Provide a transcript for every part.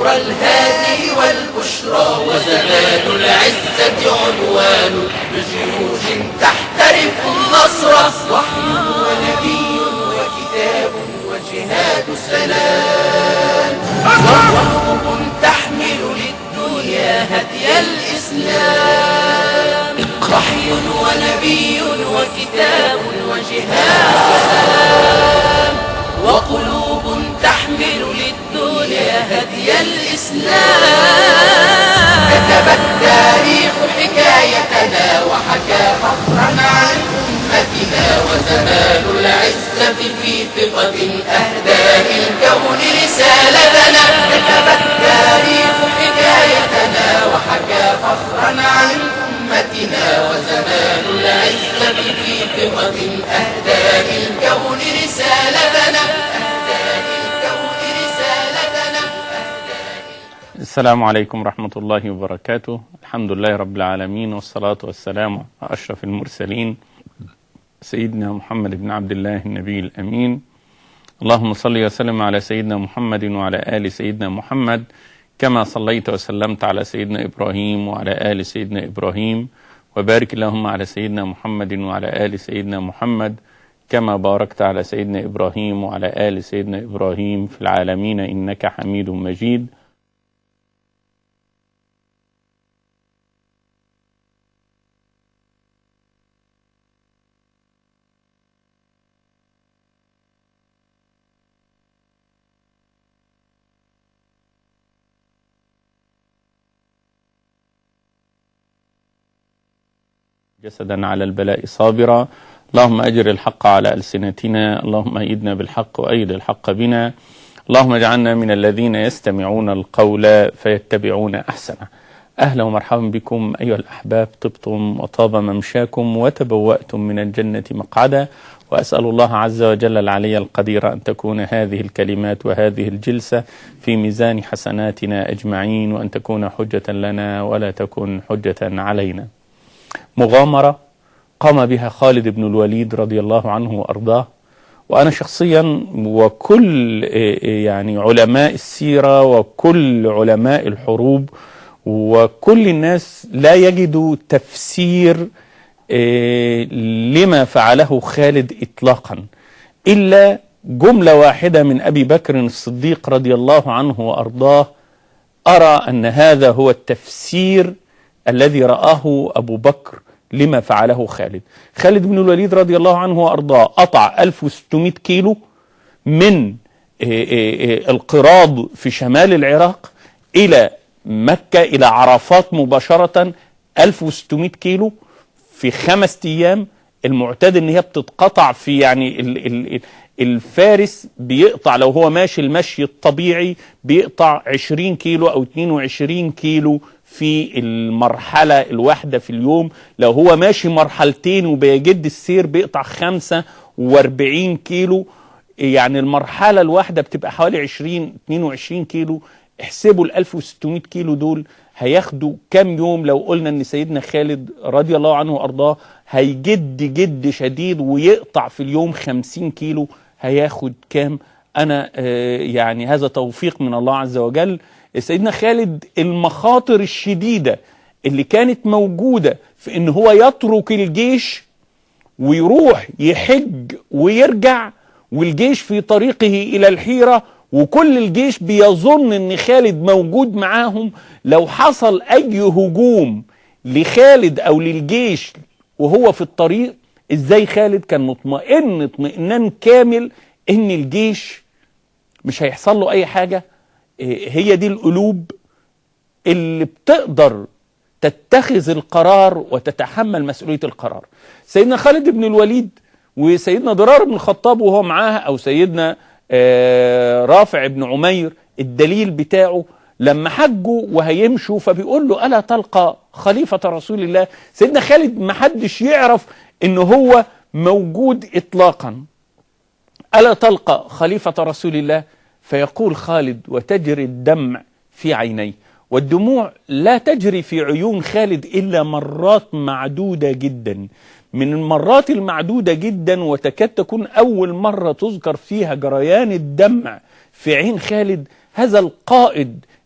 نور الهادي والبشرى وزمان العزة عنوان بجيوش تحترف النصر وحي ونبي وكتاب وجهاد سلام وقلوب تحمل للدنيا هدي الإسلام وحي ونبي وكتاب وجهاد سلام وقلوب تحمل للدنيا هدي الإسلام كتب التاريخ حكايتنا وحكى فخرا عن أمتنا وزمان العزة في ثقة أهدى للكون رسالتنا كتب التاريخ حكايتنا وحكى فخرا عن أمتنا وزمان العزة في ثقة أهدى للكون رسالتنا أهدى للكون رسالتنا السلام عليكم ورحمة الله وبركاته الحمد لله رب العالمين والصلاة والسلام على أشرف المرسلين سيدنا محمد بن عبد الله النبي الأمين اللهم صل وسلم على سيدنا محمد وعلى آل سيدنا محمد كما صليت وسلمت على سيدنا إبراهيم وعلى آل سيدنا إبراهيم وبارك اللهم على سيدنا محمد وعلى آل سيدنا محمد كما باركت على سيدنا إبراهيم وعلى آل سيدنا إبراهيم في العالمين إنك حميد مجيد جسدا على البلاء صابرا اللهم أجر الحق على ألسنتنا اللهم أيدنا بالحق وأيد الحق بنا اللهم اجعلنا من الذين يستمعون القول فيتبعون أحسنه أهلا ومرحبا بكم أيها الأحباب طبتم وطاب ممشاكم وتبوأتم من الجنة مقعدا وأسأل الله عز وجل العلي القدير أن تكون هذه الكلمات وهذه الجلسة في ميزان حسناتنا أجمعين وأن تكون حجة لنا ولا تكن حجة علينا مغامرة قام بها خالد بن الوليد رضي الله عنه وأرضاه وأنا شخصيا وكل يعني علماء السيرة وكل علماء الحروب وكل الناس لا يجدوا تفسير لما فعله خالد إطلاقا إلا جملة واحدة من أبي بكر الصديق رضي الله عنه وأرضاه أرى أن هذا هو التفسير الذي رآه أبو بكر لما فعله خالد خالد بن الوليد رضي الله عنه وأرضاه قطع 1600 كيلو من القراض في شمال العراق إلى مكة إلى عرفات مباشرة 1600 كيلو في خمس أيام المعتاد ان هي بتتقطع في يعني ال ال الفارس بيقطع لو هو ماشي المشي الطبيعي بيقطع 20 كيلو او 22 كيلو في المرحلة الواحدة في اليوم لو هو ماشي مرحلتين وبيجد السير بيقطع 45 كيلو يعني المرحلة الواحدة بتبقى حوالي 20 22 كيلو احسبوا ال 1600 كيلو دول هياخدوا كام يوم لو قلنا ان سيدنا خالد رضي الله عنه وارضاه هيجد جد شديد ويقطع في اليوم 50 كيلو هياخد كام انا آه يعني هذا توفيق من الله عز وجل سيدنا خالد المخاطر الشديدة اللي كانت موجودة في ان هو يترك الجيش ويروح يحج ويرجع والجيش في طريقه الى الحيره وكل الجيش بيظن ان خالد موجود معاهم لو حصل اي هجوم لخالد او للجيش وهو في الطريق ازاي خالد كان مطمئن اطمئنان كامل ان الجيش مش هيحصل له اي حاجة هي دي القلوب اللي بتقدر تتخذ القرار وتتحمل مسؤولية القرار سيدنا خالد بن الوليد وسيدنا ضرار بن الخطاب وهو معاها او سيدنا آه رافع بن عمير الدليل بتاعه لما حجوا وهيمشوا فبيقول له ألا تلقى خليفة رسول الله سيدنا خالد ما حدش يعرف ان هو موجود اطلاقا ألا تلقى خليفة رسول الله فيقول خالد وتجري الدمع في عينيه والدموع لا تجري في عيون خالد إلا مرات معدودة جدا من المرات المعدودة جدا وتكاد تكون أول مرة تذكر فيها جريان الدمع في عين خالد هذا القائد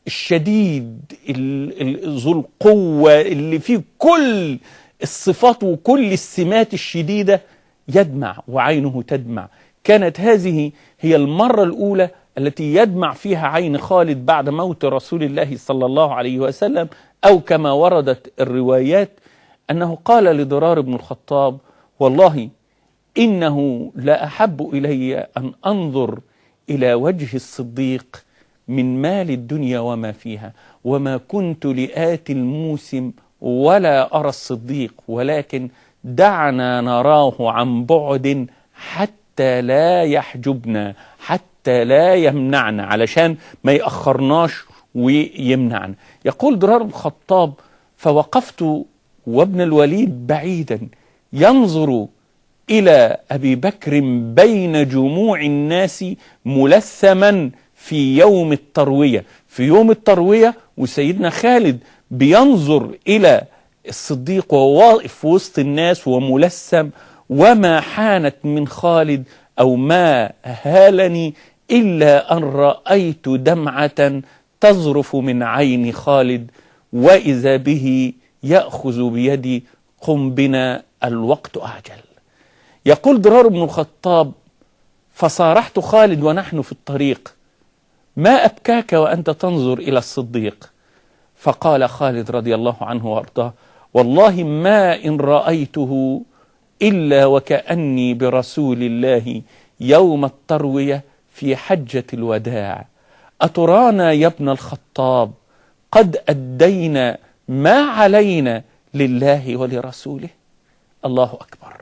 الشديد ال- ال- ذو القوة اللي فيه كل الصفات وكل السمات الشديدة يدمع وعينه تدمع كانت هذه هي المرة الأولى التي يدمع فيها عين خالد بعد موت رسول الله صلى الله عليه وسلم أو كما وردت الروايات أنه قال لضرار بن الخطاب والله إنه لا أحب إلي أن أنظر إلى وجه الصديق من مال الدنيا وما فيها وما كنت لآتي الموسم ولا أرى الصديق ولكن دعنا نراه عن بعد حتى لا يحجبنا حتى لا يمنعنا علشان ما يأخرناش ويمنعنا يقول درار بن الخطاب فوقفت وابن الوليد بعيدا ينظر إلى أبي بكر بين جموع الناس ملثما في يوم التروية في يوم التروية وسيدنا خالد بينظر إلى الصديق وهو واقف في وسط الناس وملثم وما حانت من خالد أو ما هالني إلا أن رأيت دمعة تظرف من عين خالد وإذا به يأخذ بيدي قم بنا الوقت أعجل يقول ضرار بن الخطاب فصارحت خالد ونحن في الطريق ما أبكاك وأنت تنظر إلى الصديق فقال خالد رضي الله عنه وارضاه والله ما إن رأيته إلا وكأني برسول الله يوم التروية في حجة الوداع أترانا يا ابن الخطاب قد أدينا ما علينا لله ولرسوله الله أكبر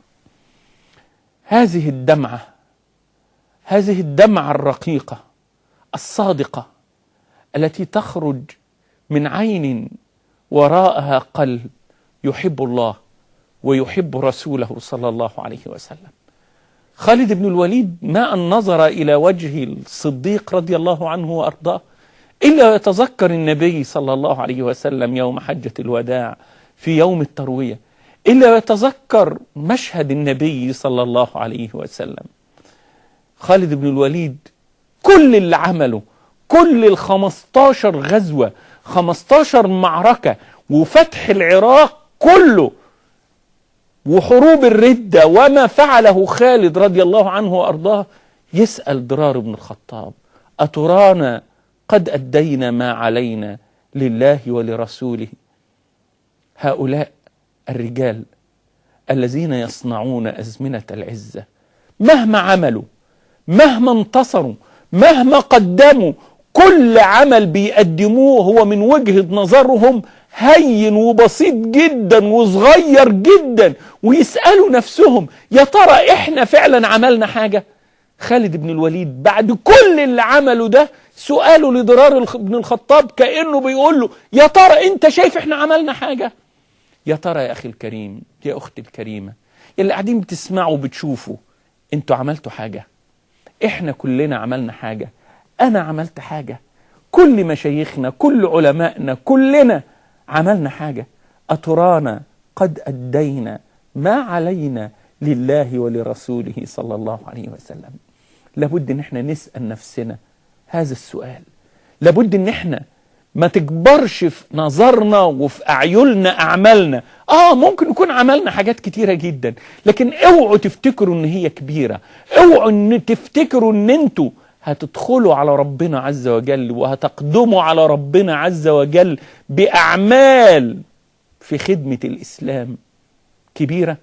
هذه الدمعة هذه الدمعة الرقيقة الصادقة التي تخرج من عين وراءها قلب يحب الله ويحب رسوله صلى الله عليه وسلم خالد بن الوليد ما أن نظر إلى وجه الصديق رضي الله عنه وأرضاه إلا يتذكر النبي صلى الله عليه وسلم يوم حجة الوداع في يوم التروية إلا يتذكر مشهد النبي صلى الله عليه وسلم خالد بن الوليد كل اللي عمله كل الخمستاشر غزوة خمستاشر معركة وفتح العراق كله وحروب الردة وما فعله خالد رضي الله عنه وأرضاه يسأل ضرار بن الخطاب أترانا قد أدينا ما علينا لله ولرسوله هؤلاء الرجال الذين يصنعون أزمنة العزة مهما عملوا مهما انتصروا مهما قدموا كل عمل بيقدموه هو من وجهة نظرهم هين وبسيط جدا وصغير جدا ويسألوا نفسهم يا ترى احنا فعلا عملنا حاجة خالد بن الوليد بعد كل اللي عمله ده سؤاله لضرار بن الخطاب كأنه بيقول له يا ترى انت شايف احنا عملنا حاجة يا ترى يا أخي الكريم يا أختي الكريمة اللي قاعدين بتسمعوا وبتشوفوا انتوا عملتوا حاجة احنا كلنا عملنا حاجة أنا عملت حاجة كل مشايخنا كل علمائنا كلنا عملنا حاجة أترانا قد أدينا ما علينا لله ولرسوله صلى الله عليه وسلم لابد ان احنا نسأل نفسنا هذا السؤال لابد ان احنا ما تكبرش في نظرنا وفي أعيننا أعمالنا آه ممكن نكون عملنا حاجات كتيرة جدا لكن اوعوا تفتكروا ان هي كبيرة اوعوا ان تفتكروا ان انتوا هتدخلوا على ربنا عز وجل وهتقدموا على ربنا عز وجل بأعمال في خدمة الإسلام كبيرة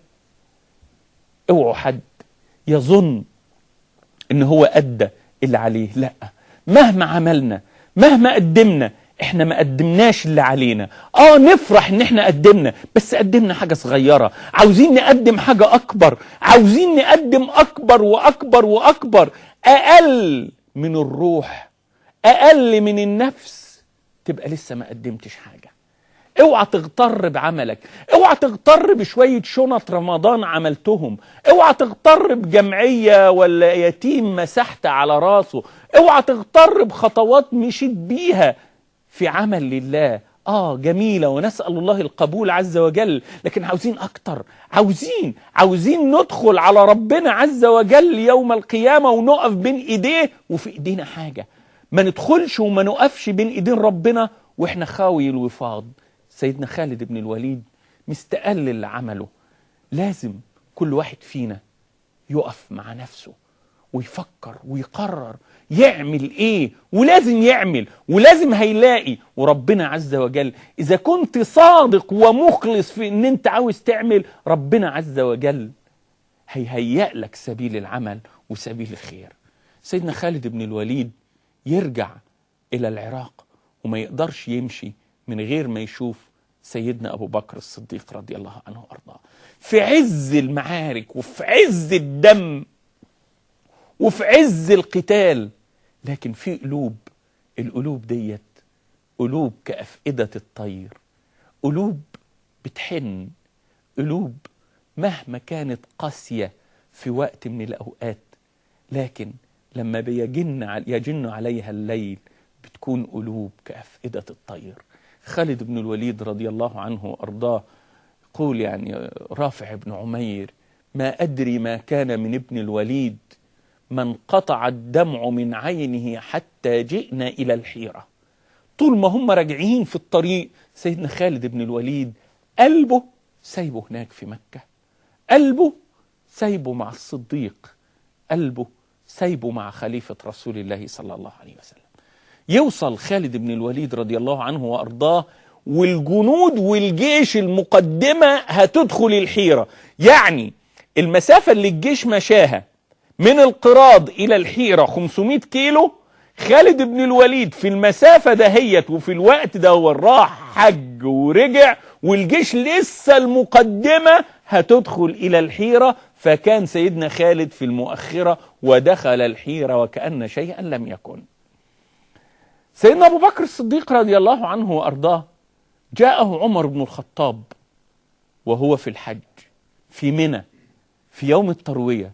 اوعوا حد يظن ان هو أدى اللي عليه لا مهما عملنا مهما قدمنا احنا ما قدمناش اللي علينا اه نفرح ان احنا قدمنا بس قدمنا حاجة صغيرة عاوزين نقدم حاجة اكبر عاوزين نقدم اكبر واكبر واكبر اقل من الروح اقل من النفس تبقى لسه ما قدمتش حاجة اوعى تغتر بعملك اوعى تغتر بشوية شنط رمضان عملتهم اوعى تغتر بجمعية ولا يتيم مسحت على راسه اوعى تغتر بخطوات مشيت بيها في عمل لله اه جميلة ونسأل الله القبول عز وجل لكن عاوزين اكتر عاوزين عاوزين ندخل على ربنا عز وجل يوم القيامة ونقف بين ايديه وفي ايدينا حاجة ما ندخلش وما نقفش بين ايدين ربنا واحنا خاوي الوفاض سيدنا خالد بن الوليد مستقل اللي عمله لازم كل واحد فينا يقف مع نفسه ويفكر ويقرر يعمل ايه ولازم يعمل ولازم هيلاقي وربنا عز وجل اذا كنت صادق ومخلص في ان انت عاوز تعمل ربنا عز وجل هيهيأ لك سبيل العمل وسبيل الخير سيدنا خالد بن الوليد يرجع الى العراق وما يقدرش يمشي من غير ما يشوف سيدنا ابو بكر الصديق رضي الله عنه وارضاه في عز المعارك وفي عز الدم وفي عز القتال لكن في قلوب القلوب ديت قلوب كأفئدة الطير قلوب بتحن قلوب مهما كانت قاسية في وقت من الأوقات لكن لما بيجن يجن عليها الليل بتكون قلوب كأفئدة الطير خالد بن الوليد رضي الله عنه وأرضاه يقول يعني رافع بن عمير ما أدري ما كان من ابن الوليد من قطع الدمع من عينه حتى جئنا إلى الحيرة طول ما هم راجعين في الطريق سيدنا خالد بن الوليد قلبه سايبه هناك في مكة قلبه سايبه مع الصديق قلبه سايبه مع خليفة رسول الله صلى الله عليه وسلم يوصل خالد بن الوليد رضي الله عنه وأرضاه والجنود والجيش المقدمة هتدخل الحيرة يعني المسافة اللي الجيش مشاها من القراض إلى الحيرة 500 كيلو خالد بن الوليد في المسافة دهيت وفي الوقت ده هو راح حج ورجع والجيش لسه المقدمة هتدخل إلى الحيرة فكان سيدنا خالد في المؤخرة ودخل الحيرة وكأن شيئا لم يكن سيدنا أبو بكر الصديق رضي الله عنه وأرضاه جاءه عمر بن الخطاب وهو في الحج في منى في يوم التروية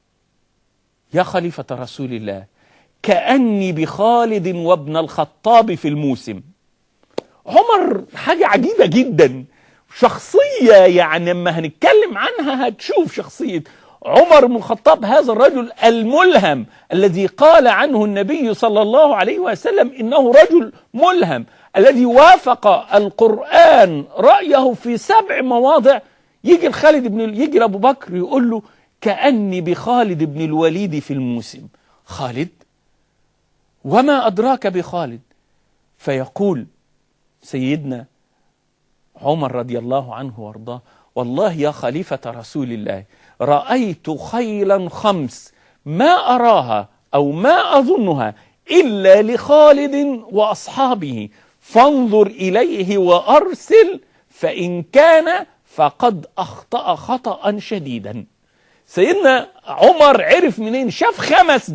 يا خليفة رسول الله كأني بخالد وابن الخطاب في الموسم عمر حاجة عجيبة جدا شخصية يعني لما هنتكلم عنها هتشوف شخصية عمر بن الخطاب هذا الرجل الملهم الذي قال عنه النبي صلى الله عليه وسلم إنه رجل ملهم الذي وافق القرآن رأيه في سبع مواضع يجي الخالد بن يجي لأبو بكر يقول له كأني بخالد بن الوليد في الموسم خالد وما أدراك بخالد فيقول سيدنا عمر رضي الله عنه وارضاه والله يا خليفة رسول الله رأيت خيلا خمس ما أراها أو ما أظنها إلا لخالد وأصحابه فانظر إليه وأرسل فإن كان فقد أخطأ خطأ شديدا سيدنا عمر عرف منين شاف خمس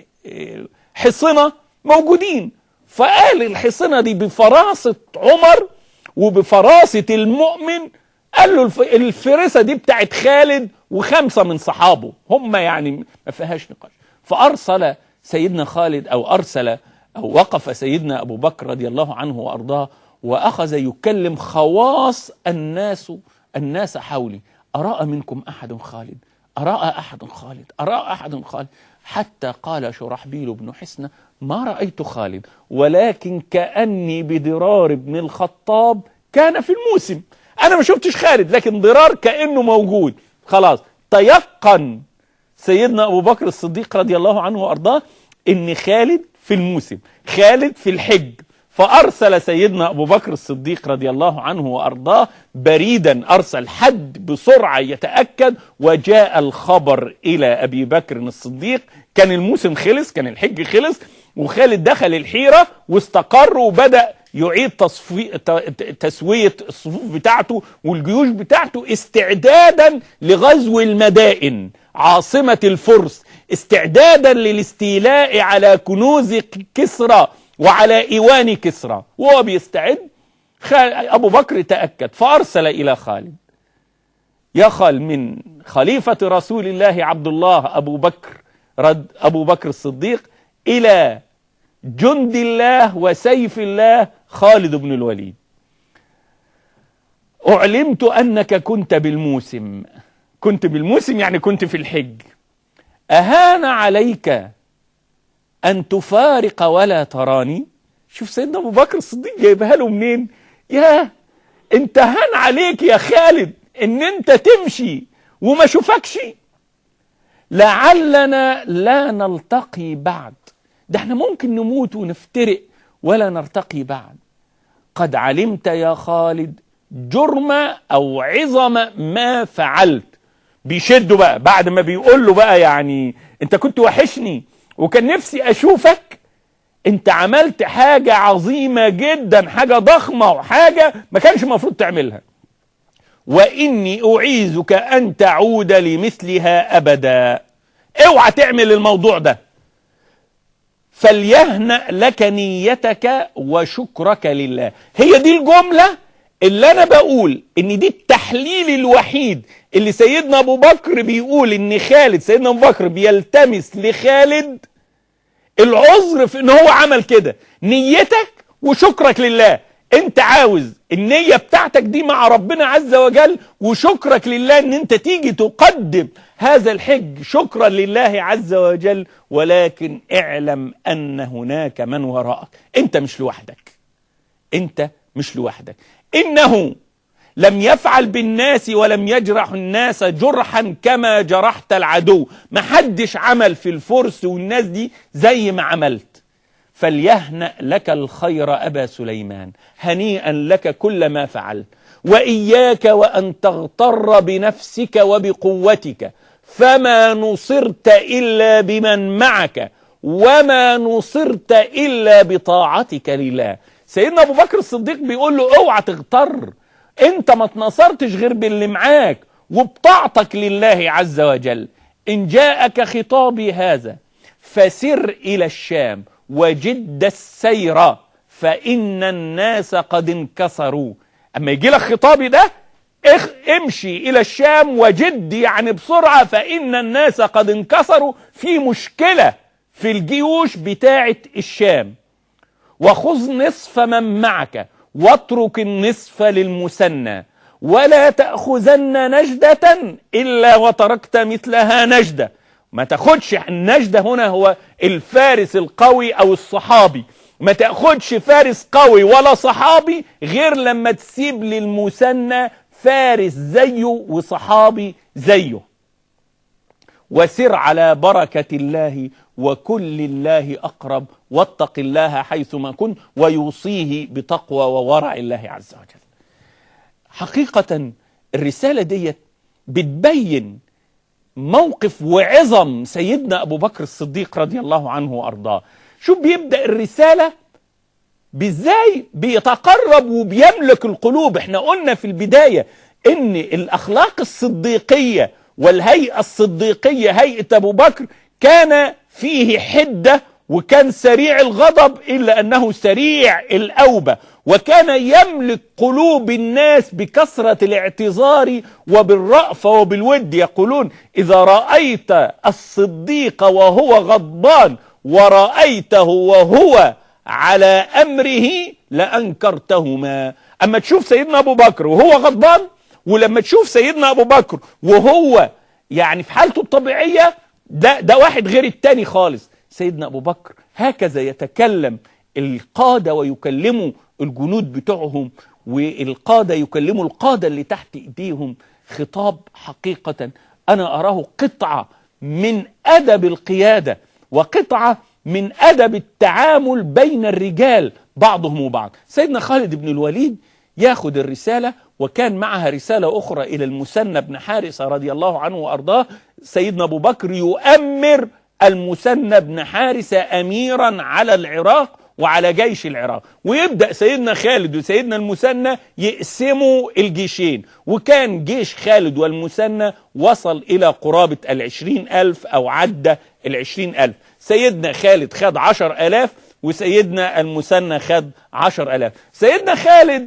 حصنة موجودين فقال الحصنة دي بفراسة عمر وبفراسة المؤمن قال له الفرسة دي بتاعت خالد وخمسة من صحابه هم يعني ما فيهاش نقاش فأرسل سيدنا خالد أو أرسل أو وقف سيدنا أبو بكر رضي الله عنه وأرضاه وأخذ يكلم خواص الناس الناس حولي أراء منكم أحد خالد أراء أحد خالد أراء أحد خالد حتى قال شرحبيل بن حسنة ما رأيت خالد ولكن كأني بدرار بن الخطاب كان في الموسم أنا ما شفتش خالد لكن ضرار كأنه موجود خلاص تيقن سيدنا أبو بكر الصديق رضي الله عنه وأرضاه إن خالد في الموسم خالد في الحج فأرسل سيدنا أبو بكر الصديق رضي الله عنه وأرضاه بريدا أرسل حد بسرعة يتأكد وجاء الخبر إلى أبي بكر الصديق كان الموسم خلص كان الحج خلص وخالد دخل الحيرة واستقر وبدأ يعيد تصفي... تسوية الصفوف بتاعته والجيوش بتاعته استعدادا لغزو المدائن عاصمة الفرس استعدادا للاستيلاء على كنوز كسرى وعلى ايوان كسرى وهو بيستعد ابو بكر تاكد فارسل الى خالد يخل من خليفه رسول الله عبد الله ابو بكر رد ابو بكر الصديق الى جند الله وسيف الله خالد بن الوليد اعلمت انك كنت بالموسم كنت بالموسم يعني كنت في الحج اهان عليك أن تفارق ولا تراني شوف سيدنا أبو بكر الصديق جايبها له منين يا انت هان عليك يا خالد ان انت تمشي وما اشوفكش لعلنا لا نلتقي بعد ده احنا ممكن نموت ونفترق ولا نرتقي بعد قد علمت يا خالد جرم او عظم ما فعلت بيشده بقى بعد ما بيقول له بقى يعني انت كنت وحشني وكان نفسي اشوفك انت عملت حاجة عظيمة جدا حاجة ضخمة وحاجة ما كانش المفروض تعملها واني اعيذك ان تعود لمثلها ابدا اوعى تعمل الموضوع ده فليهنأ لك نيتك وشكرك لله هي دي الجملة اللي انا بقول ان دي التحليل الوحيد اللي سيدنا ابو بكر بيقول ان خالد سيدنا ابو بكر بيلتمس لخالد العذر في ان هو عمل كده نيتك وشكرك لله انت عاوز النية بتاعتك دي مع ربنا عز وجل وشكرك لله ان انت تيجي تقدم هذا الحج شكرا لله عز وجل ولكن اعلم ان هناك من وراءك انت مش لوحدك انت مش لوحدك انه لم يفعل بالناس ولم يجرح الناس جرحا كما جرحت العدو محدش عمل في الفرس والناس دي زي ما عملت فليهنأ لك الخير أبا سليمان هنيئا لك كل ما فعلت وإياك وأن تغتر بنفسك وبقوتك فما نصرت إلا بمن معك وما نصرت إلا بطاعتك لله سيدنا أبو بكر الصديق بيقول له اوعى تغتر انت ما تنصرتش غير باللي معاك وبطاعتك لله عز وجل إن جاءك خطابي هذا فسر إلى الشام وجد السير فإن الناس قد انكسروا أما يجي لك خطابي ده اخ امشي إلى الشام وجد يعني بسرعة فإن الناس قد انكسروا في مشكلة في الجيوش بتاعة الشام وخذ نصف من معك واترك النصف للمثنى ولا تأخذن نجدة إلا وتركت مثلها نجدة ما تاخدش النجدة هنا هو الفارس القوي أو الصحابي ما تاخدش فارس قوي ولا صحابي غير لما تسيب للمثنى فارس زيه وصحابي زيه وسر على بركة الله وكل الله أقرب واتق الله حيثما كنت ويوصيه بتقوى وورع الله عز وجل حقيقة الرسالة ديت بتبين موقف وعظم سيدنا أبو بكر الصديق رضي الله عنه وأرضاه شو بيبدأ الرسالة بازاي بيتقرب وبيملك القلوب احنا قلنا في البداية ان الاخلاق الصديقية والهيئة الصديقية هيئة ابو بكر كان فيه حدة وكان سريع الغضب الا انه سريع الاوبة وكان يملك قلوب الناس بكثرة الاعتذار وبالرأفة وبالود يقولون اذا رأيت الصديق وهو غضبان ورأيته وهو على أمره لأنكرتهما أما تشوف سيدنا أبو بكر وهو غضبان ولما تشوف سيدنا أبو بكر وهو يعني في حالته الطبيعية ده, ده واحد غير التاني خالص سيدنا أبو بكر هكذا يتكلم القادة ويكلموا الجنود بتوعهم والقادة يكلموا القادة اللي تحت إيديهم خطاب حقيقة أنا أراه قطعة من أدب القيادة وقطعة من أدب التعامل بين الرجال بعضهم وبعض سيدنا خالد بن الوليد ياخد الرسالة وكان معها رسالة أخرى إلى المثنى بن حارثة رضي الله عنه وأرضاه سيدنا أبو بكر يؤمر المثنى بن حارثة أميرا على العراق وعلى جيش العراق ويبدأ سيدنا خالد وسيدنا المثنى يقسموا الجيشين وكان جيش خالد والمثنى وصل إلى قرابة العشرين ألف أو عدى العشرين ألف سيدنا خالد خد عشر ألاف وسيدنا المثنى خد عشر ألاف سيدنا خالد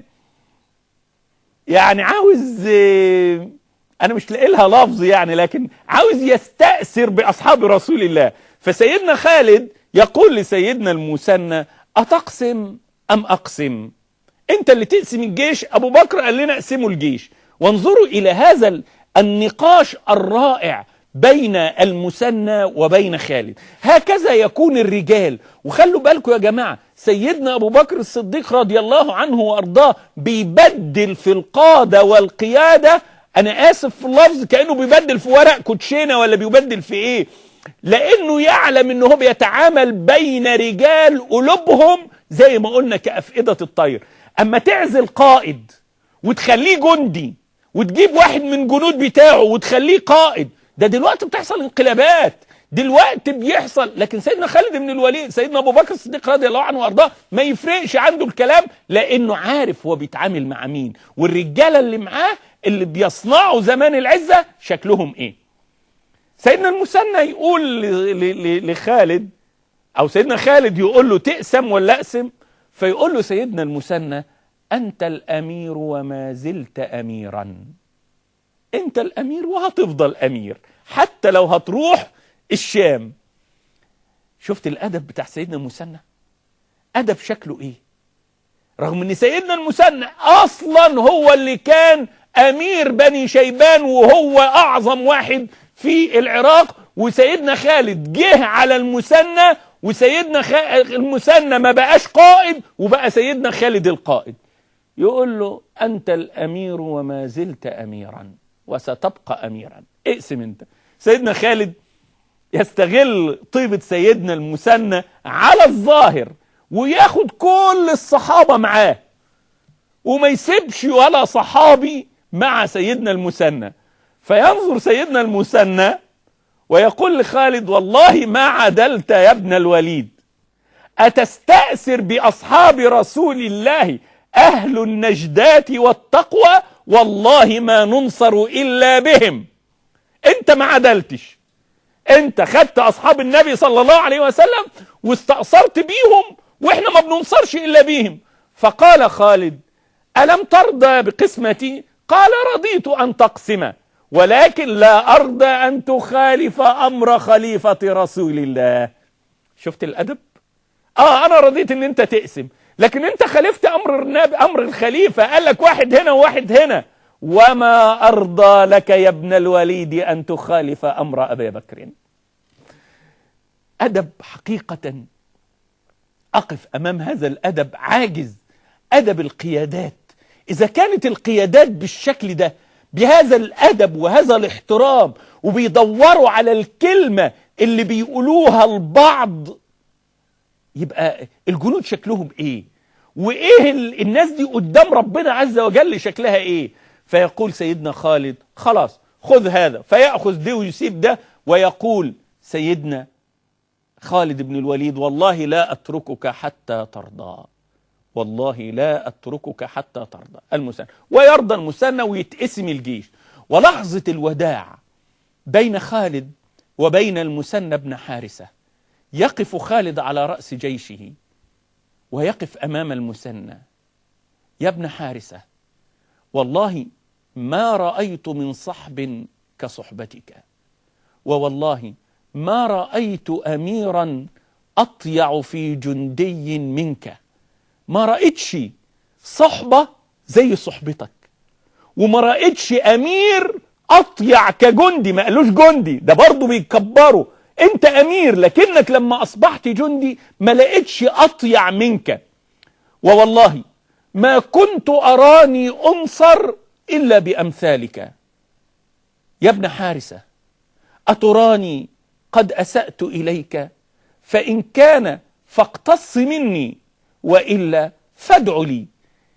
يعني عاوز أنا مش لاقي لها لفظ يعني لكن عاوز يستأثر بأصحاب رسول الله فسيدنا خالد يقول لسيدنا المثنى أتقسم أم أقسم أنت اللي تقسم الجيش أبو بكر قال لنا اقسموا الجيش وانظروا إلى هذا النقاش الرائع بين المثنى وبين خالد هكذا يكون الرجال وخلوا بالكم يا جماعة سيدنا أبو بكر الصديق رضي الله عنه وأرضاه بيبدل في القادة والقيادة أنا آسف في اللفظ كأنه بيبدل في ورق كوتشينة ولا بيبدل في إيه لأنه يعلم أنه هو بيتعامل بين رجال قلوبهم زي ما قلنا كأفئدة الطير أما تعزل قائد وتخليه جندي وتجيب واحد من جنود بتاعه وتخليه قائد ده دلوقتي بتحصل انقلابات دلوقتي بيحصل لكن سيدنا خالد بن الوليد سيدنا ابو بكر الصديق رضي الله عنه وارضاه ما يفرقش عنده الكلام لانه عارف هو بيتعامل مع مين والرجاله اللي معاه اللي بيصنعوا زمان العزه شكلهم ايه سيدنا المثنى يقول ل- ل- لخالد او سيدنا خالد يقول له تقسم ولا اقسم فيقول له سيدنا المثنى انت الامير وما زلت اميرا انت الامير وهتفضل امير حتى لو هتروح الشام شفت الادب بتاع سيدنا المثنى ادب شكله ايه رغم ان سيدنا المثنى اصلا هو اللي كان امير بني شيبان وهو اعظم واحد في العراق وسيدنا خالد جه على المثنى وسيدنا خ... المثنى ما بقاش قائد وبقى سيدنا خالد القائد يقول له انت الامير وما زلت اميرا وستبقى اميرا اقسم انت سيدنا خالد يستغل طيبة سيدنا المثنى على الظاهر وياخد كل الصحابة معاه وما يسيبش ولا صحابي مع سيدنا المثنى فينظر سيدنا المثنى ويقول لخالد والله ما عدلت يا ابن الوليد أتستأثر بأصحاب رسول الله أهل النجدات والتقوى والله ما ننصر إلا بهم أنت ما عدلتش أنت خدت أصحاب النبي صلى الله عليه وسلم واستأثرت بيهم وإحنا ما بننصرش إلا بيهم فقال خالد ألم ترضى بقسمتي قال رضيت أن تقسم ولكن لا أرضى أن تخالف أمر خليفة رسول الله شفت الأدب اه انا رضيت ان انت تقسم لكن انت خالفت امر النبي امر الخليفه قال لك واحد هنا وواحد هنا وما ارضى لك يا ابن الوليد ان تخالف امر ابي بكر ادب حقيقه اقف امام هذا الادب عاجز ادب القيادات اذا كانت القيادات بالشكل ده بهذا الادب وهذا الاحترام وبيدوروا على الكلمه اللي بيقولوها البعض يبقى الجنود شكلهم ايه وايه ال- الناس دي قدام ربنا عز وجل شكلها ايه فيقول سيدنا خالد خلاص خذ هذا فيأخذ ده ويسيب ده ويقول سيدنا خالد بن الوليد والله لا أتركك حتى ترضى والله لا أتركك حتى ترضى المثنى ويرضى المثنى ويتقسم الجيش ولحظة الوداع بين خالد وبين المثنى بن حارثة يقف خالد على رأس جيشه ويقف أمام المثنى يا ابن حارثة والله ما رأيت من صحب كصحبتك ووالله ما رأيت أميرا أطيع في جندي منك ما رأيتش صحبة زي صحبتك وما رأيتش أمير أطيع كجندي ما قالوش جندي ده برضه بيكبروا أنت أمير لكنك لما أصبحت جندي ما لقيتش أطيع منك ووالله ما كنت أراني أنصر إلا بأمثالك يا ابن حارثة أتراني قد أسأت إليك فإن كان فاقتص مني وإلا فادع لي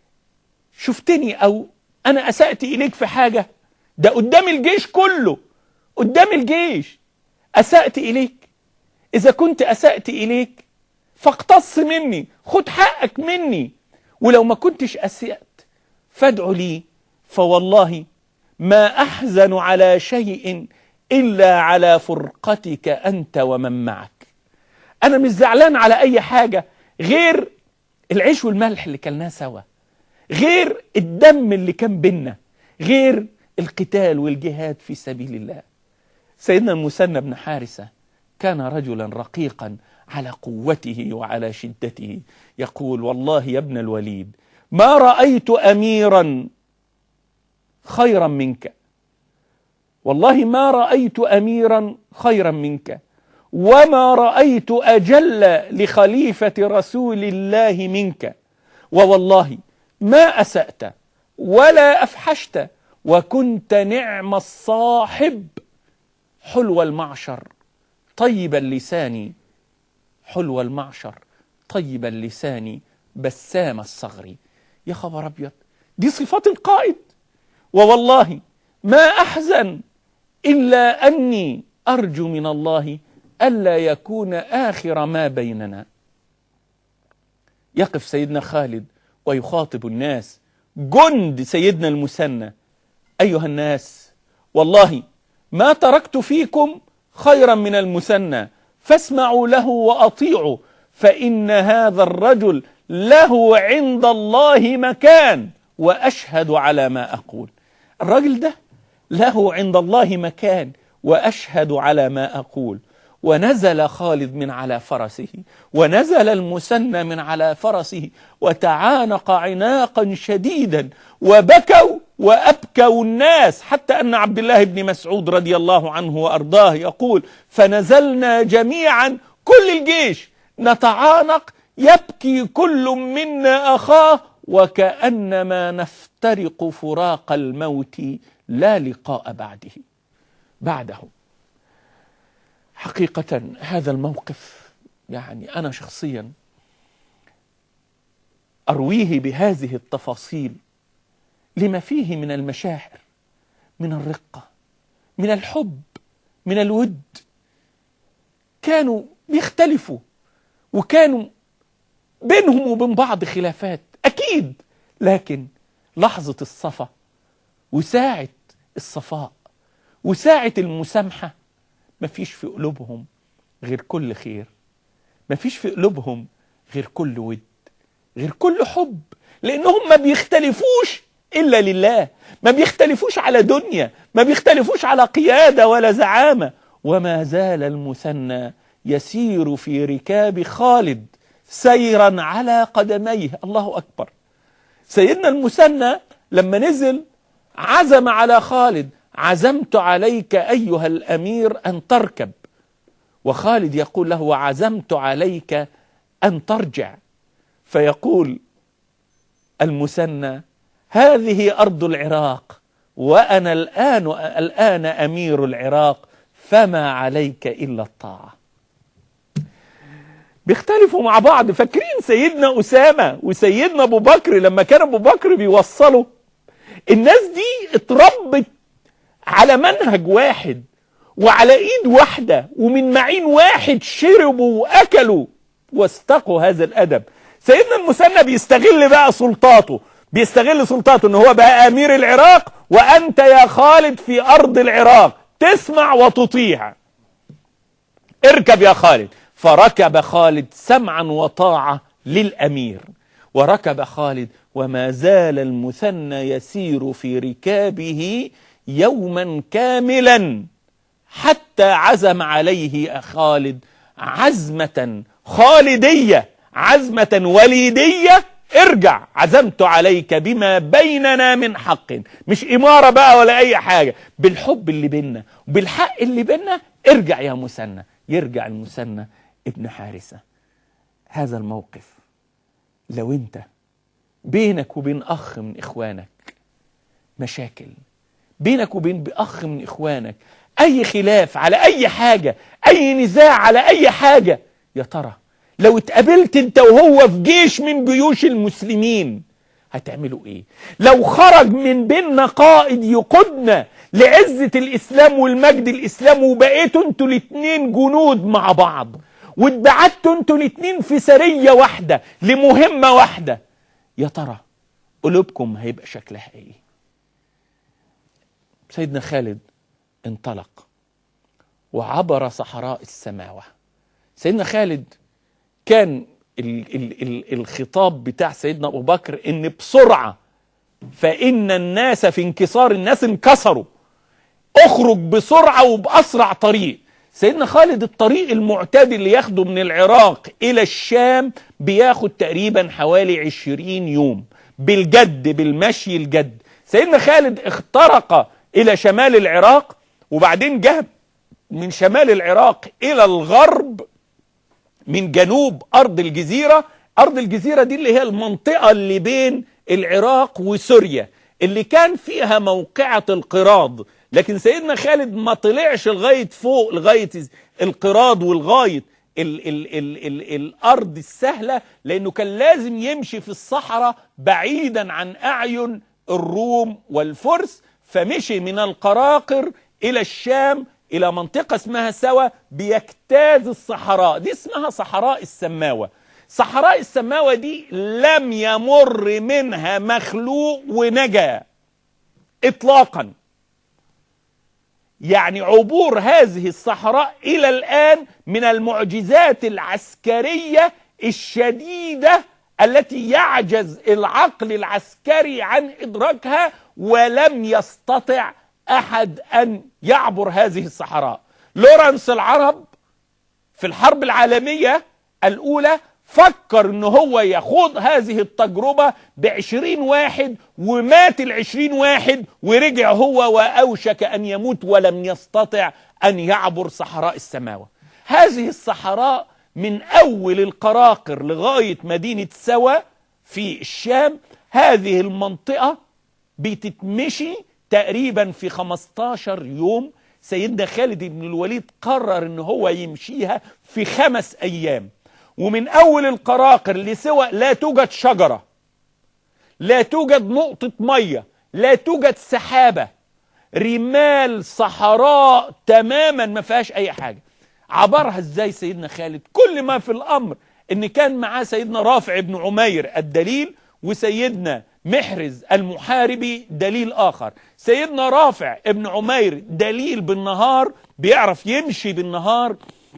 شفتني أو أنا أسأت إليك في حاجة ده قدام الجيش كله قدام الجيش أسأت إليك إذا كنت أسأت إليك فاقتص مني خد حقك مني ولو ما كنتش أسأت فادع لي فوالله ما أحزن على شيء إلا على فرقتك أنت ومن معك أنا مش زعلان على أي حاجة غير العيش والملح اللي كلناه سوا غير الدم اللي كان بينا غير القتال والجهاد في سبيل الله سيدنا المثنى بن حارثة كان رجلا رقيقا على قوته وعلى شدته يقول والله يا ابن الوليد ما رأيت أميرا خيرا منك والله ما رأيت أميرا خيرا منك وما رأيت أجل لخليفة رسول الله منك ووالله ما أسأت ولا أفحشت وكنت نعم الصاحب حلو المعشر طيب اللسان حلو المعشر طيب اللسان بسام الصغر يا خبر أبيض دي صفات القائد ووالله ما أحزن إلا أني أرجو من الله ألا يكون آخر ما بيننا يقف سيدنا خالد ويخاطب الناس جند سيدنا المثنى أيها الناس والله ما تركت فيكم خيرا من المثنى فاسمعوا له وأطيعوا فإن هذا الرجل له عند الله مكان وأشهد على ما أقول الرجل ده له عند الله مكان وأشهد على ما أقول ونزل خالد من على فرسه ونزل المثنى من على فرسه وتعانق عناقا شديدا وبكوا وأبكوا الناس حتى أن عبد الله بن مسعود رضي الله عنه وأرضاه يقول فنزلنا جميعا كل الجيش نتعانق يبكي كل منا أخاه وكأنما نفترق فراق الموت لا لقاء بعده بعده حقيقة هذا الموقف يعني أنا شخصيا أرويه بهذه التفاصيل لما فيه من المشاعر من الرقة من الحب من الود كانوا بيختلفوا وكانوا بينهم وبين بعض خلافات أكيد لكن لحظة الصفا وساعة الصفاء وساعة المسامحة مفيش في قلوبهم غير كل خير مفيش في قلوبهم غير كل ود غير كل حب لأنهم ما بيختلفوش إلا لله ما بيختلفوش على دنيا ما بيختلفوش على قيادة ولا زعامة وما زال المثنى يسير في ركاب خالد سيرا على قدميه الله أكبر سيدنا المثنى لما نزل عزم على خالد عزمت عليك أيها الأمير أن تركب وخالد يقول له وعزمت عليك أن ترجع فيقول المثنى هذه أرض العراق وأنا الآن الآن أمير العراق فما عليك إلا الطاعة بيختلفوا مع بعض فاكرين سيدنا أسامة وسيدنا أبو بكر لما كان أبو بكر بيوصلوا الناس دي اتربت على منهج واحد وعلى ايد واحدة ومن معين واحد شربوا واكلوا واستقوا هذا الادب سيدنا المثنى بيستغل بقى سلطاته بيستغل سلطاته ان هو بقى امير العراق وانت يا خالد في ارض العراق تسمع وتطيع اركب يا خالد فركب خالد سمعا وطاعة للامير وركب خالد وما زال المثنى يسير في ركابه يوما كاملا حتى عزم عليه خالد عزمة خالدية عزمة وليدية ارجع عزمت عليك بما بيننا من حق مش إمارة بقى ولا أي حاجة بالحب اللي بيننا وبالحق اللي بيننا ارجع يا مثنى يرجع المثنى ابن حارثة هذا الموقف لو انت بينك وبين أخ من إخوانك مشاكل بينك وبين أخ من إخوانك أي خلاف على أي حاجة أي نزاع على أي حاجة يا ترى لو اتقابلت انت وهو في جيش من جيوش المسلمين هتعملوا ايه لو خرج من بيننا قائد يقودنا لعزة الإسلام والمجد الإسلام وبقيتوا انتوا الاتنين جنود مع بعض واتبعتوا انتوا الاتنين في سرية واحدة لمهمة واحدة يا ترى قلوبكم هيبقى شكلها ايه سيدنا خالد انطلق وعبر صحراء السماوة سيدنا خالد كان ال ال ال الخطاب بتاع سيدنا أبو بكر إن بسرعة فإن الناس في انكسار الناس انكسروا اخرج بسرعة وبأسرع طريق سيدنا خالد الطريق المعتاد اللي ياخده من العراق إلى الشام بياخد تقريبا حوالي عشرين يوم بالجد بالمشي الجد سيدنا خالد اخترق إلى شمال العراق وبعدين جه من شمال العراق الى الغرب من جنوب ارض الجزيره ارض الجزيره دي اللي هي المنطقه اللي بين العراق وسوريا اللي كان فيها موقعه القراض لكن سيدنا خالد ما طلعش لغايه فوق لغايه القراض ولغايه ال ال ال ال الارض السهله لانه كان لازم يمشي في الصحراء بعيدا عن اعين الروم والفرس فمشي من القراقر الى الشام الى منطقه اسمها سوا بيجتاز الصحراء دي اسمها صحراء السماوه صحراء السماوه دي لم يمر منها مخلوق ونجا اطلاقا يعني عبور هذه الصحراء الى الان من المعجزات العسكريه الشديده التي يعجز العقل العسكري عن ادراكها ولم يستطع احد ان يعبر هذه الصحراء لورنس العرب في الحرب العالميه الاولى فكر ان هو يخوض هذه التجربة بعشرين واحد ومات العشرين واحد ورجع هو واوشك ان يموت ولم يستطع ان يعبر صحراء السماوة هذه الصحراء من اول القراقر لغاية مدينة سوا في الشام هذه المنطقة بتتمشي تقريبا في 15 يوم سيدنا خالد بن الوليد قرر ان هو يمشيها في خمس ايام ومن اول القراقر لسوى لا توجد شجرة لا توجد نقطة مية لا توجد سحابة رمال صحراء تماما ما فيهاش اي حاجة عبرها ازاي سيدنا خالد كل ما في الامر ان كان معاه سيدنا رافع بن عمير الدليل وسيدنا محرز المحاربي دليل اخر سيدنا رافع ابن عمير دليل بالنهار بيعرف يمشي بالنهار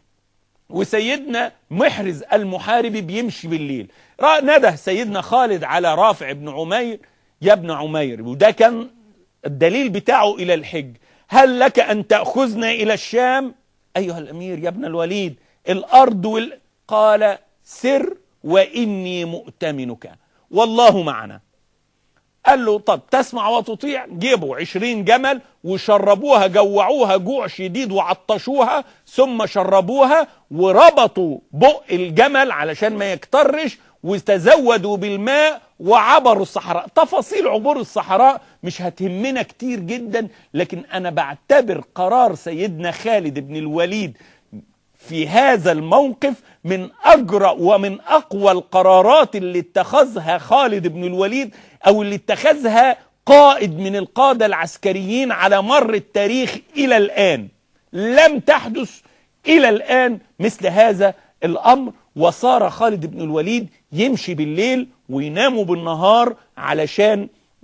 وسيدنا محرز المحاربي بيمشي بالليل نده سيدنا خالد على رافع بن عمير يا ابن عمير وده كان الدليل بتاعه إلى الحج هل لك أن تأخذنا إلى الشام أيها الأمير يا ابن الوليد الأرض وال... قال سر وإني مؤتمنك والله معنا قال له طب تسمع وتطيع جيبوا عشرين جمل وشربوها جوعوها جوع شديد وعطشوها ثم شربوها وربطوا بق الجمل علشان ما يكترش وتزودوا بالماء وعبروا الصحراء تفاصيل عبور الصحراء مش هتهمنا كتير جدا لكن انا بعتبر قرار سيدنا خالد بن الوليد في هذا الموقف من اجرأ ومن اقوى القرارات اللي اتخذها خالد بن الوليد او اللي اتخذها قائد من القادة العسكريين على مر التاريخ الى الان لم تحدث الى الان مثل هذا الامر وصار خالد بن الوليد يمشي بالليل وينام بالنهار علشان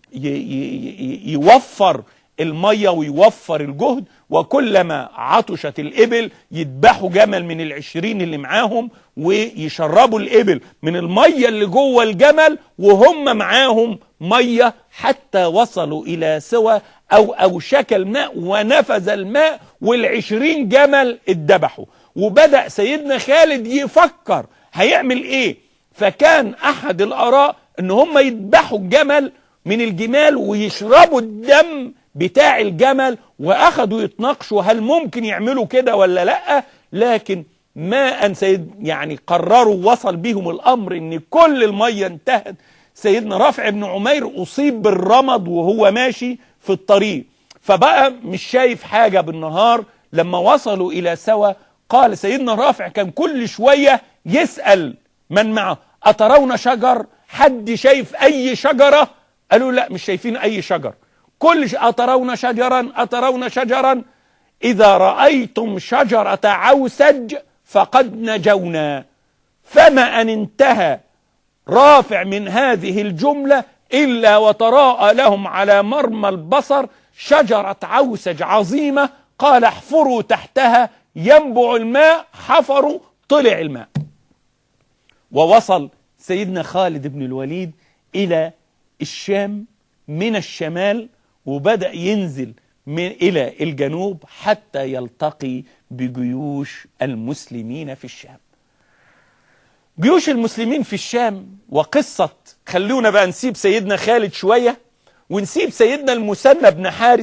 يوفر المية ويوفر الجهد وكلما عطشت الإبل يذبحوا جمل من العشرين اللي معاهم ويشربوا الإبل من المية اللي جوه الجمل وهم معاهم مية حتى وصلوا إلى سوى أو أوشك الماء ونفذ الماء والعشرين جمل اتذبحوا وبدأ سيدنا خالد يفكر هيعمل إيه فكان أحد الآراء إن هم يذبحوا الجمل من الجمال ويشربوا الدم بتاع الجمل واخدوا يتناقشوا هل ممكن يعملوا كده ولا لا لكن ما ان سيد يعني قرروا وصل بهم الامر ان كل الميه انتهت سيدنا رافع بن عمير اصيب بالرمض وهو ماشي في الطريق فبقى مش شايف حاجه بالنهار لما وصلوا الى سوا قال سيدنا رافع كان كل شويه يسال من معه اترون شجر حد شايف اي شجره قالوا لا مش شايفين اي شجر كل ش... أترون شجرا أترون شجرا إذا رأيتم شجرة عوسج فقد نجونا فما أن انتهى رافع من هذه الجملة إلا وتراءى لهم على مرمى البصر شجرة عوسج عظيمة قال احفروا تحتها ينبع الماء حفروا طلع الماء ووصل سيدنا خالد بن الوليد إلى الشام من الشمال وبدأ ينزل من إلى الجنوب حتى يلتقي بجيوش المسلمين في الشام جيوش المسلمين في الشام وقصة خلونا بقى نسيب سيدنا خالد شوية ونسيب سيدنا المثنى بن حارثة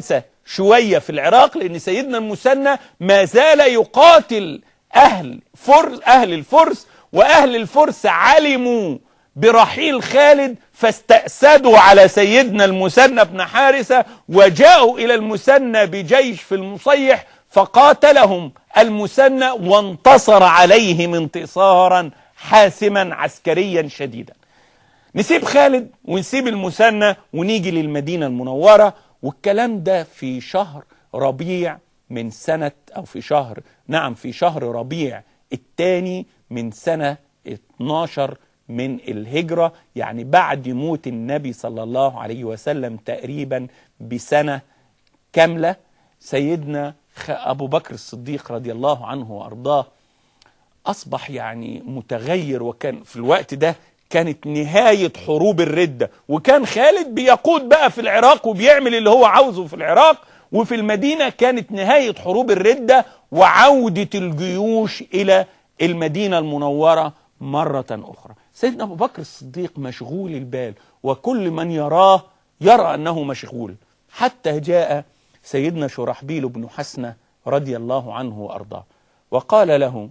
شوية في العراق لأن سيدنا المثنى ما زال يقاتل أهل فرس أهل الفرس وأهل الفرس علموا برحيل خالد فاستأسدوا على سيدنا المثنى بن حارثة وجاءوا إلى المثنى بجيش في المصيح فقاتلهم المثنى وانتصر عليهم انتصارا حاسما عسكريا شديدا نسيب خالد ونسيب المثنى ونيجي للمدينة المنورة والكلام ده في شهر ربيع من سنة أو في شهر نعم في شهر ربيع الثاني من سنة 12 من الهجرة يعني بعد موت النبي صلى الله عليه وسلم تقريبا بسنة كاملة سيدنا أبو بكر الصديق رضي الله عنه وأرضاه أصبح يعني متغير وكان في الوقت ده كانت نهاية حروب الردة وكان خالد بيقود بقى في العراق وبيعمل اللي هو عاوزه في العراق وفي المدينة كانت نهاية حروب الردة وعودة الجيوش إلى المدينة المنورة مرة أخرى سيدنا أبو بكر الصديق مشغول البال وكل من يراه يرى أنه مشغول حتى جاء سيدنا شرحبيل بن حسنة رضي الله عنه وأرضاه وقال له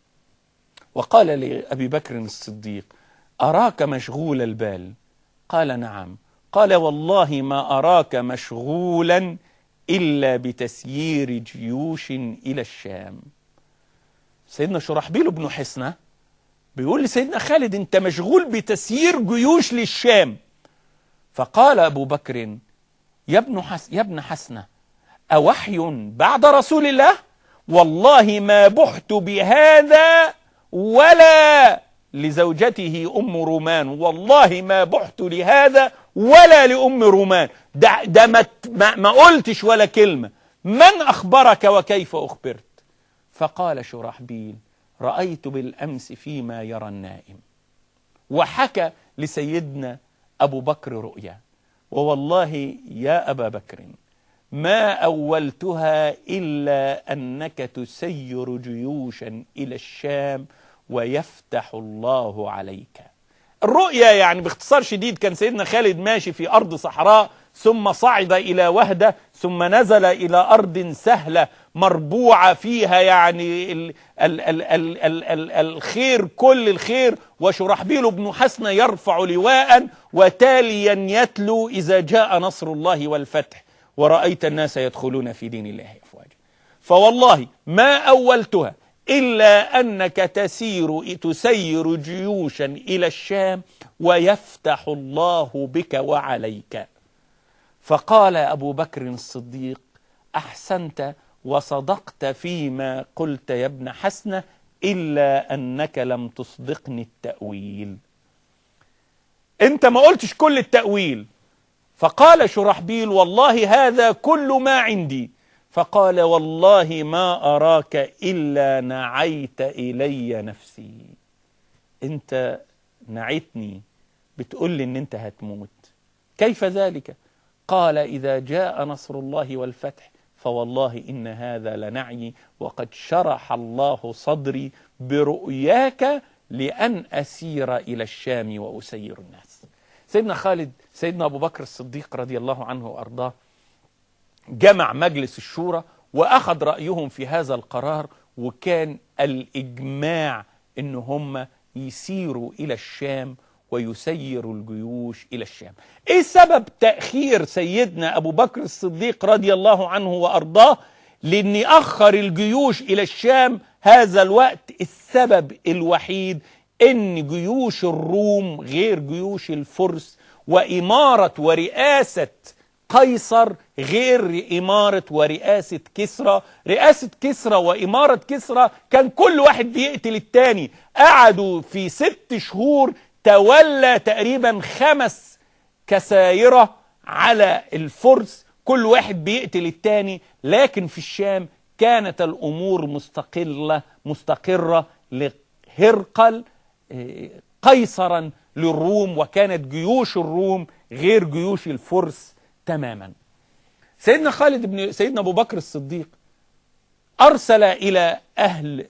وقال لأبي بكر الصديق أراك مشغول البال قال نعم قال والله ما أراك مشغولا إلا بتسيير جيوش إلى الشام سيدنا شرحبيل بن حسنة بيقول لسيدنا خالد أنت مشغول بتسيير جيوش للشام فقال أبو بكر يا ابن, حس يا ابن حسنة أوحي بعد رسول الله والله ما بحت بهذا ولا لزوجته أم رومان والله ما بحت لهذا ولا لأم رومان ده, ده ما, ما, ما قلتش ولا كلمة من أخبرك وكيف أخبرت فقال شرحبيل رأيت بالأمس فيما يرى النائم وحكى لسيدنا أبو بكر رؤيا ووالله يا أبا بكر ما أولتها إلا أنك تسير جيوشا إلى الشام ويفتح الله عليك الرؤيا يعني باختصار شديد كان سيدنا خالد ماشي في أرض صحراء ثم صعد إلى وهدة ثم نزل إلى أرض سهلة مربوعة فيها يعني ال ال ال ال ال ال الخير كل الخير وشرحبيل بن حسن يرفع لواء وتاليا يتلو إذا جاء نصر الله والفتح ورأيت الناس يدخلون في دين الله أفواجا فوالله ما أولتها إلا أنك تسير تسير جيوشا إلى الشام ويفتح الله بك وعليك فقال أبو بكر الصديق أحسنت وصدقت فيما قلت يا ابن حسنة إلا أنك لم تصدقني التأويل أنت ما قلتش كل التأويل فقال شرحبيل والله هذا كل ما عندي فقال والله ما أراك إلا نعيت إلي نفسي أنت نعيتني بتقول لي أن أنت هتموت كيف ذلك قال إذا جاء نصر الله والفتح فوالله إن هذا لنعي وقد شرح الله صدري برؤياك لأن أسير إلى الشام وأسير الناس سيدنا خالد سيدنا أبو بكر الصديق رضي الله عنه وأرضاه جمع مجلس الشورى وأخذ رأيهم في هذا القرار وكان الإجماع إن هم يسيروا إلى الشام ويسير الجيوش إلى الشام إيه سبب تأخير سيدنا أبو بكر الصديق رضي الله عنه وأرضاه لأن أخر الجيوش إلى الشام هذا الوقت السبب الوحيد إن جيوش الروم غير جيوش الفرس وإمارة ورئاسة قيصر غير إمارة ورئاسة كسرى رئاسة كسرى وإمارة كسرى كان كل واحد بيقتل التاني قعدوا في ست شهور تولى تقريبا خمس كسايرة على الفرس كل واحد بيقتل التاني لكن في الشام كانت الأمور مستقلة مستقرة لهرقل قيصرا للروم وكانت جيوش الروم غير جيوش الفرس تماما سيدنا خالد بن سيدنا ابو بكر الصديق ارسل الى اهل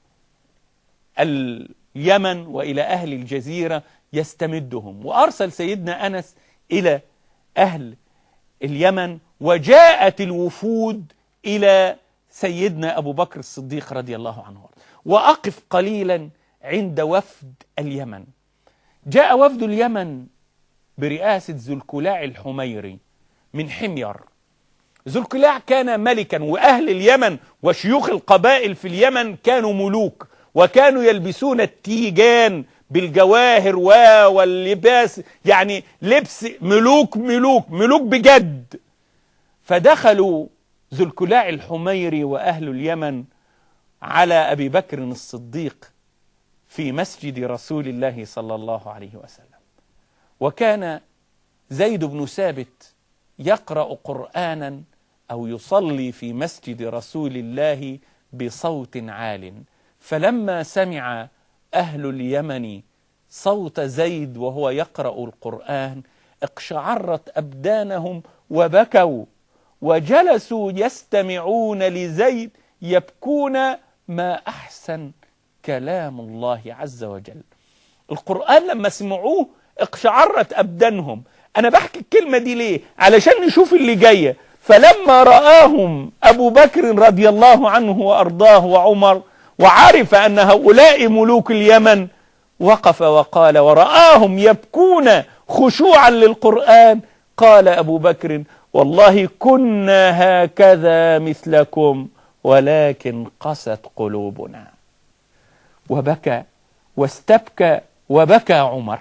اليمن والى اهل الجزيره يستمدهم وارسل سيدنا انس الى اهل اليمن وجاءت الوفود إلى سيدنا أبو بكر الصديق رضي الله عنه وأقف قليلا عند وفد اليمن جاء وفد اليمن برئاسة ذو الكلاع الحميري من حمير ذو الكلاع كان ملكا وأهل اليمن وشيوخ القبائل في اليمن كانوا ملوك وكانوا يلبسون التيجان بالجواهر و واللباس يعني لبس ملوك ملوك ملوك بجد فدخلوا ذو الكلاع الحميري وأهل اليمن على أبي بكر الصديق في مسجد رسول الله صلى الله عليه وسلم وكان زيد بن ثابت يقرأ قرآنا أو يصلي في مسجد رسول الله بصوت عال فلما سمع أهل اليمن صوت زيد وهو يقرأ القرآن اقشعرت أبدانهم وبكوا وجلسوا يستمعون لزيد يبكون ما أحسن كلام الله عز وجل القرآن لما سمعوه اقشعرت أبدانهم أنا بحكي الكلمة دي ليه علشان نشوف اللي جاية فلما رآهم أبو بكر رضي الله عنه وأرضاه وعمر وعرف أن هؤلاء ملوك اليمن وقف وقال ورآهم يبكون خشوعا للقرآن قال أبو بكر والله كنا هكذا مثلكم ولكن قست قلوبنا وبكى واستبكى وبكى عمر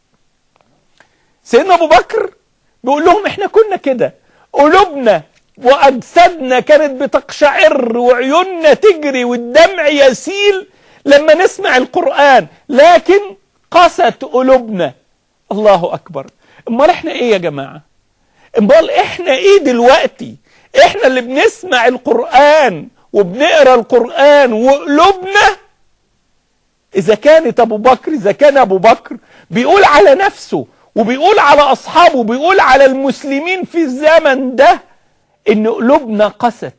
سيدنا ابو بكر بيقول لهم احنا كنا كده قلوبنا واجسادنا كانت بتقشعر وعيوننا تجري والدمع يسيل لما نسمع القران لكن قست قلوبنا الله اكبر امال احنا ايه يا جماعه امال احنا ايه دلوقتي احنا اللي بنسمع القران وبنقرا القران وقلوبنا اذا كانت ابو بكر اذا كان ابو بكر بيقول على نفسه وبيقول على اصحابه بيقول على المسلمين في الزمن ده ان قلوبنا قست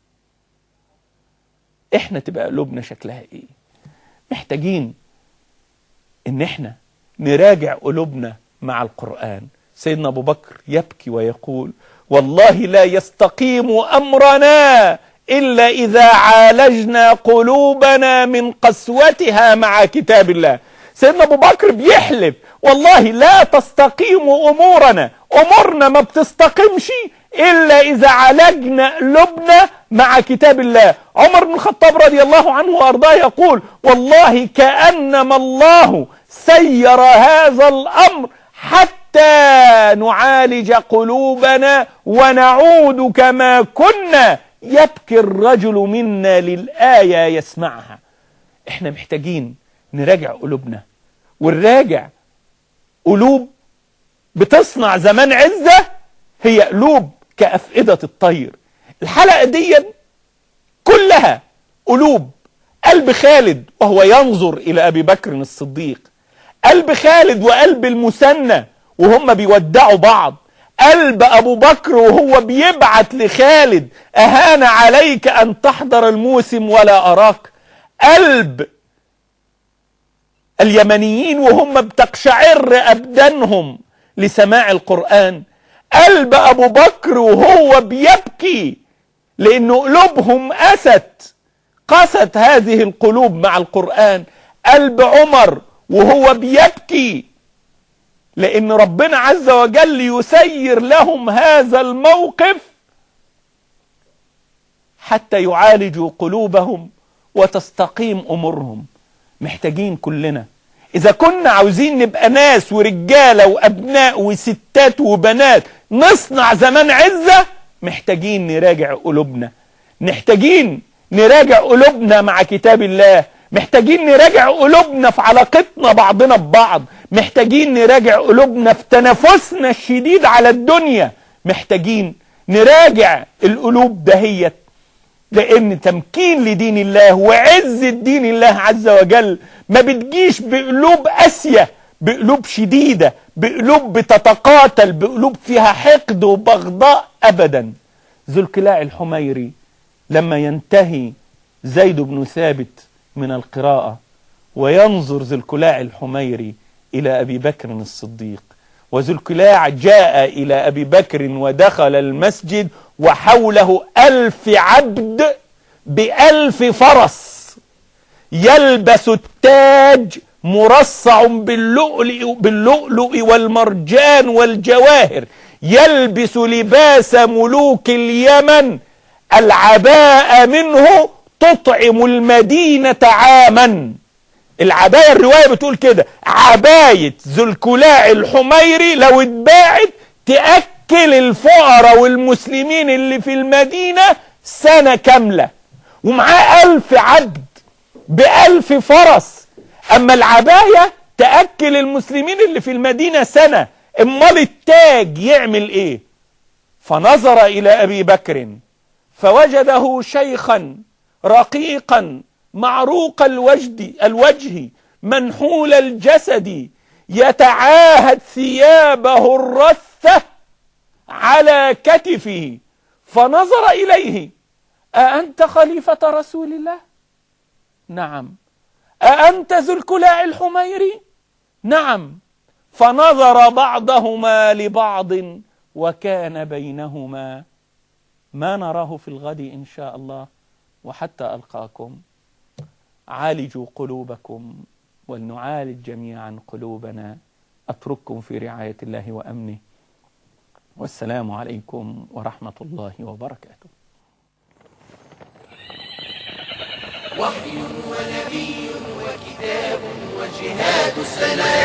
احنا تبقى قلوبنا شكلها ايه محتاجين ان احنا نراجع قلوبنا مع القرآن سيدنا ابو بكر يبكي ويقول والله لا يستقيم امرنا الا اذا عالجنا قلوبنا من قسوتها مع كتاب الله سيدنا ابو بكر بيحلف والله لا تستقيم امورنا امورنا ما بتستقيمش الا اذا عالجنا قلوبنا مع كتاب الله عمر بن الخطاب رضي الله عنه وارضاه يقول والله كانما الله سير هذا الامر حتى نعالج قلوبنا ونعود كما كنا يبكي الرجل منا للايه يسمعها احنا محتاجين نراجع قلوبنا ونراجع قلوب بتصنع زمان عزة هي قلوب كأفئدة الطير الحلقة دي كلها قلوب قلب خالد وهو ينظر إلى أبي بكر الصديق قلب خالد وقلب المثنى وهم بيودعوا بعض قلب أبو بكر وهو بيبعت لخالد أهان عليك أن تحضر الموسم ولا أراك قلب اليمنيين وهم بتقشعر أبدانهم لسماع القرآن قلب أبو بكر وهو بيبكي لأن قلوبهم أست قست هذه القلوب مع القرآن قلب عمر وهو بيبكي لأن ربنا عز وجل يسير لهم هذا الموقف حتى يعالجوا قلوبهم وتستقيم أمورهم محتاجين كلنا إذا كنا عاوزين نبقى ناس ورجالة وأبناء وستات وبنات نصنع زمان عزة محتاجين نراجع قلوبنا محتاجين نراجع قلوبنا مع كتاب الله محتاجين نراجع قلوبنا في علاقتنا بعضنا ببعض محتاجين نراجع قلوبنا في تنافسنا الشديد على الدنيا محتاجين نراجع القلوب دهيت لان تمكين لدين الله وعزة دين الله عز وجل ما بتجيش بقلوب قاسية بقلوب شديدة بقلوب بتتقاتل بقلوب فيها حقد وبغضاء ابدا ذو الكلاع الحميري لما ينتهي زيد بن ثابت من القراءة وينظر ذو الكلاع الحميري إلى أبي بكر الصديق وذو الكلاع جاء إلى أبي بكر ودخل المسجد وحوله ألف عبد بألف فرس يلبس التاج مرصع باللؤلؤ, باللؤلؤ والمرجان والجواهر يلبس لباس ملوك اليمن العباء منه تطعم المدينة عاما العباية الرواية بتقول كده عباية ذو الكلاع الحميري لو اتباعت تأكل الفقراء والمسلمين اللي في المدينة سنة كاملة ومعاه ألف عبد بألف فرس أما العباية تأكل المسلمين اللي في المدينة سنة امال التاج يعمل ايه فنظر إلى أبي بكر فوجده شيخا رقيقا معروق الوجد الوجه منحول الجسد يتعاهد ثيابه الرثة على كتفه فنظر إليه أأنت خليفة رسول الله؟ نعم أأنت ذو الكلاع الحميري؟ نعم فنظر بعضهما لبعض وكان بينهما ما نراه في الغد إن شاء الله وحتى ألقاكم عالجوا قلوبكم ولنعالج جميعا قلوبنا أترككم في رعاية الله وأمنه والسلام عليكم ورحمة الله وبركاته وحي ونبي وكتاب وجهاد سلام